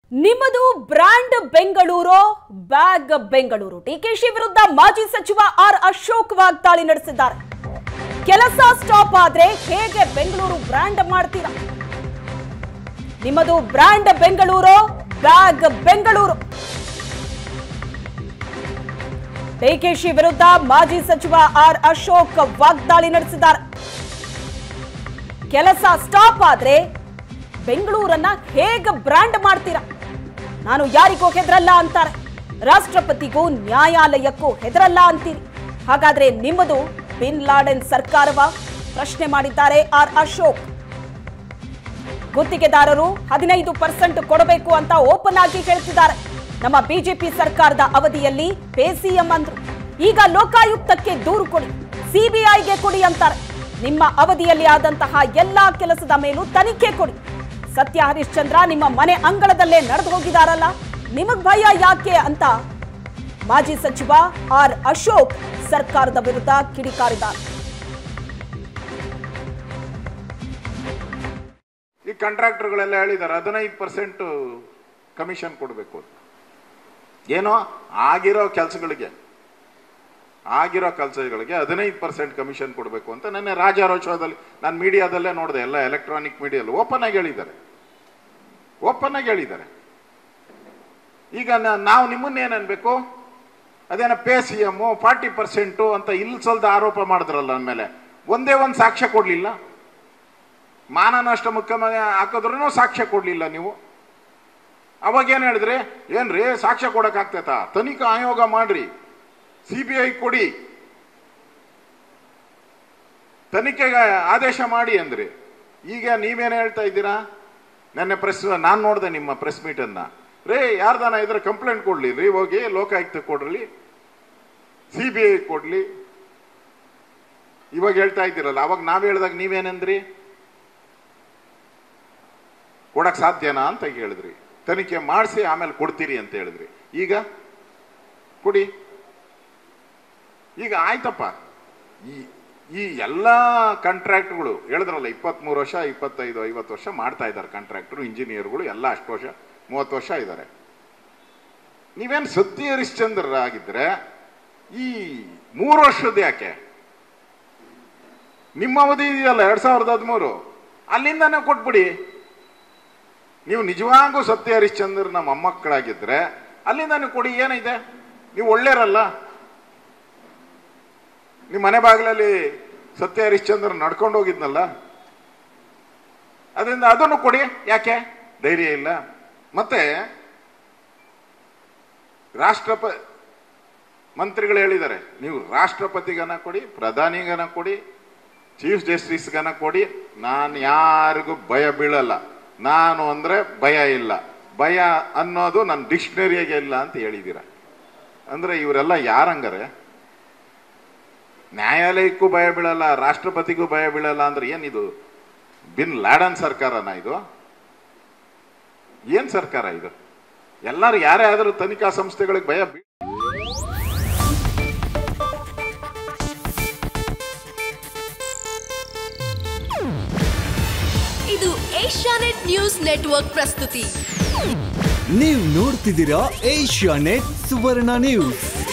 ನಿಮ್ಮದು brand Bengaluru bag Bengaluru DKShi ವಿರುದ್ಧ ಮಾಜಿ ಸಚಿವ ಆರ್ ಅಶೋಕ್ ವಾಗ್ದಾಳಿ ನಡೆಸಿದ್ದಾರೆ ಕೆಲಸ ಸ್ಟಾಪ್ ಆದ್ರೆ ಹೇಗೆ ಬೆಂಗಳೂರು ಬ್ರ್ಯಾಂಡ್ ಮಾಡ್ತೀರಾ ನಿಮ್ಮದು ಬ್ರ್ಯಾಂಡ್ ಬೆಂಗಳೂರು ಬ್ಯಾಗ್ ಬೆಂಗಳೂರು ಡಿಕೆಶಿ ವಿರುದ್ಧ ಮಾಜಿ ಸಚಿವ ಆರ್ ಅಶೋಕ್ ವಾಗ್ದಾಳಿ ನಡೆಸಿದ್ದಾರೆ ಕೆಲಸ ಸ್ಟಾಪ್ ಆದ್ರೆ ಬೆಂಗಳೂರನ್ನ ಹೇಗೆ ಬ್ರ್ಯಾಂಡ್ ಮಾಡ್ತೀರಾ ನಾನು ಯಾರಿಗೂ ಹೆದರಲ್ಲ ಅಂತಾರೆ ರಾಷ್ಟ್ರಪತಿಗೂ ನ್ಯಾಯಾಲಯಕ್ಕೂ ಹೆದರಲ್ಲ ಅಂತೀರಿ ಹಾಗಾದ್ರೆ ನಿಮ್ಮದು ಬಿನ್ ಲಾಡೆನ್ ಸರ್ಕಾರವ ಪ್ರಶ್ನೆ ಮಾಡಿದ್ದಾರೆ ಆರ್ ಅಶೋಕ್ ಗುತ್ತಿಗೆದಾರರು ಹದಿನೈದು ಪರ್ಸೆಂಟ್ ಕೊಡಬೇಕು ಅಂತ ಓಪನ್ ಆಗಿ ಹೇಳ್ತಿದ್ದಾರೆ ನಮ್ಮ ಬಿಜೆಪಿ ಸರ್ಕಾರದ ಅವಧಿಯಲ್ಲಿ ಪೇ ಸಿಎಂ ಅಂದ್ರು ಈಗ ಲೋಕಾಯುಕ್ತಕ್ಕೆ ದೂರು ಕೊಡಿ ಸಿಬಿಐಗೆ ಕೊಡಿ ಅಂತಾರೆ ನಿಮ್ಮ ಅವಧಿಯಲ್ಲಿ ಆದಂತಹ ಎಲ್ಲಾ ಕೆಲಸದ ಮೇಲೂ ತನಿಖೆ ಕೊಡಿ ಸತ್ಯ ಹರಿಶ್ಚಂದ್ರ ನಿಮ್ಮ ಮನೆ ಅಂಗಳದಲ್ಲೇ ನಡೆದು ಹೋಗಿದಾರಲ್ಲ ನಿಮಗ್ ಭಯ ಯಾಕೆ ಅಂತ ಮಾಜಿ ಸಚಿವ ಆರ್ ಅಶೋಕ್ ಸರ್ಕಾರದ ವಿರುದ್ಧ ಕಿಡಿಕಾರಿದ್ದಾರೆ ಈ ಕಾಂಟ್ರಾಕ್ಟರ್ಗಳೆಲ್ಲ ಹೇಳಿದ್ದಾರೆ ಹದಿನೈದು ಪರ್ಸೆಂಟ್ ಕಮಿಷನ್ ಕೊಡಬೇಕು ಅಂತ ಏನೋ ಆಗಿರೋ ಕೆಲಸಗಳಿಗೆ ಆಗಿರೋ ಕೆಲಸಗಳಿಗೆ ಹದಿನೈದು ಪರ್ಸೆಂಟ್ ಕಮಿಷನ್ ಕೊಡಬೇಕು ಅಂತ ನೆನ್ನೆ ರಾಜಾರೋತ್ಸವದಲ್ಲಿ ನಾನು ಮೀಡಿಯಾದಲ್ಲೇ ನೋಡಿದೆ ಎಲ್ಲ ಎಲೆಕ್ಟ್ರಾನಿಕ್ ಮೀಡಿಯಲ್ಲಿ ಓಪನ್ ಆಗಿ ಹೇಳಿದ್ದಾರೆ ಓಪನ್ ಆಗಿ ಹೇಳಿದ್ದಾರೆ ಈಗ ನಾ- ನಾವು ನಿಮ್ಮನ್ನೇನು ಅನ್ಬೇಕು ಅದೇನೋ pay C M forty percent ಅಂತ ಇಲ್ಸಲ್ದ ಆರೋಪ ಮಾಡಿದ್ರಲ್ಲ ನನ್ನ ಮೇಲೆ ಒಂದೇ ಒಂದು ಸಾಕ್ಷ್ಯ ಕೊಡಲಿಲ್ಲ ಮಾನನಷ್ಟ ಮುಖ್ಯಮಂತ್ರಿ ಹಾಕಿದ್ರು ಸಾಕ್ಷ್ಯ ಕೊಡ್ಲಿಲ್ಲ ನೀವು ಅವಾಗ ಏನ್ ಹೇಳಿದ್ರಿ ಏನ್ರಿ ಸಾಕ್ಷ್ಯ ಕೊಡಕ್ ಆಗ್ತೈತಾ ತನಿಖಾ ಆಯೋಗ ಮಾಡ್ರಿ ಸಿ ಬಿ ಐ ಕೊಡಿ ತನಿಖೆಗೆ ಆದೇಶ ಮಾಡಿ ಅಂದ್ರಿ ಈಗ ನೀವೇನ್ ಹೇಳ್ತಾ ಇದ್ದೀರಾ ನೆನ್ನೆ ಪ್ರೆಸ್ ನಾನ್ ನೋಡಿದೆ ನಿಮ್ಮ ಪ್ರೆಸ್ ಮೀಟ್ ಅನ್ನ ರೇ ಯಾರ್ದಾನ ಇದ್ರೆ ಕಂಪ್ಲೇಂಟ್ ಕೊಡ್ಲಿ ರೀ ಹೋಗಿ ಲೋಕಾಯುಕ್ತ ಕೊಡ್ಲಿ ಸಿ ಬಿ ಐ ಕೊಡ್ಲಿ ಇವಾಗ ಹೇಳ್ತಾ ಇದ್ದೀರಲ್ಲ ಅವಾಗ ನಾವ್ ಹೇಳ್ದಾಗ ನೀವೇನಂದ್ರಿ ಕೊಡಕ್ ಸಾಧ್ಯನಾ ಅಂತ ಹೇಳಿದ್ರಿ ತನಿಖೆ ಮಾಡಿಸಿ ಆಮೇಲೆ ಕೊಡ್ತೀರಿ ಅಂತ ಹೇಳಿದ್ರಿ ಈಗ ಕೊಡಿ ಈಗ ಆಯ್ತಪ್ಪ ಈ ಈ ಎಲ್ಲ ಕಾಂಟ್ರಾಕ್ಟ್ಗಳು ಹೇಳಿದ್ರಲ್ಲ ಇಪ್ಪತ್ಮೂರು ವರ್ಷ ಇಪ್ಪತ್ತೈದು ಐವತ್ತು ವರ್ಷ ಮಾಡ್ತಾ ಇದ್ದಾರೆ ಕಾಂಟ್ರಾಕ್ಟರ್ ಇಂಜಿನಿಯರ್ಗಳು ಎಲ್ಲ ಅಷ್ಟು ವರ್ಷ ಮೂವತ್ತು ವರ್ಷ ಇದ್ದಾರೆ ನೀವೇನು ಸತ್ಯ ಹರಿಶ್ಚಂದ್ರ ಆಗಿದ್ರೆ ಈ ಮೂರು ವರ್ಷದ ಯಾಕೆ ನಿಮ್ಮ ಅವಧಿ ಇದೆಯಲ್ಲ ಎರಡ್ ಸಾವಿರದ ಹದಿಮೂರು ಅಲ್ಲಿಂದಾನೇ ಕೊಟ್ಬಿಡಿ ನೀವು ನಿಜವಾಗೂ ಸತ್ಯ ಹರಿಶ್ಚಂದ್ರನ ಮೊಮ್ಮಕ್ಕಳಾಗಿದ್ರೆ ಅಲ್ಲಿಂದಾನೆ ಕೊಡಿ ಏನಿದೆ ನೀವು ಒಳ್ಳೆಯರಲ್ಲ ನಿಮ್ಮ ಮನೆ ಬಾಗಿಲಲ್ಲಿ ಸತ್ಯ ಹರಿಶ್ಚಂದ್ರ ನಡ್ಕೊಂಡು ಹೋಗಿದ್ನಲ್ಲ ಅದರಿಂದ ಅದನ್ನು ಕೊಡಿ ಯಾಕೆ ಧೈರ್ಯ ಇಲ್ಲ ಮತ್ತೆ ರಾಷ್ಟ್ರಪ ಮಂತ್ರಿಗಳು ಹೇಳಿದ್ದಾರೆ ನೀವು ರಾಷ್ಟ್ರಪತಿಗನ ಕೊಡಿ ಪ್ರಧಾನಿಗನ ಕೊಡಿ ಚೀಫ್ ಜಸ್ಟಿಸ್ಗನ ಕೊಡಿ ನಾನು ಯಾರಿಗೂ ಭಯ ಬೀಳಲ್ಲ ನಾನು ಅಂದ್ರೆ ಭಯ ಇಲ್ಲ ಭಯ ಅನ್ನೋದು ನನ್ನ ಡಿಕ್ಷನರಿಯಾಗೆ ಇಲ್ಲ ಅಂತ ಹೇಳಿದ್ದೀರ ಅಂದ್ರೆ ಇವರೆಲ್ಲ ಯಾರಂಗಾರೆ ನ್ಯಾಯಾಲಯಕ್ಕೂ ಭಯ ಬೀಳಲ್ಲ ರಾಷ್ಟ್ರಪತಿಗೂ ಭಯ ಬೀಳಲ್ಲ ಅಂದ್ರೆ ಏನಿದು ಬಿನ್ ಲ್ಯಾಡನ್ ಸರ್ಕಾರನ ಇದು ಏನ್ ಸರ್ಕಾರ ಇದು ಎಲ್ಲರೂ ಯಾರೇ ಆದರೂ ತನಿಖಾ ಸಂಸ್ಥೆಗಳಿಗೆ ಭಯ ಬೀ ಇದು ಏಷ್ಯಾನೆಟ್ ನ್ಯೂಸ್ ನೆಟ್ವರ್ಕ್ ಪ್ರಸ್ತುತಿ ನೀವು ನೋಡ್ತಿದ್ದೀರಾ ಏಷ್ಯಾ ನೆಟ್ ಸುವರ್ಣ ನ್ಯೂಸ್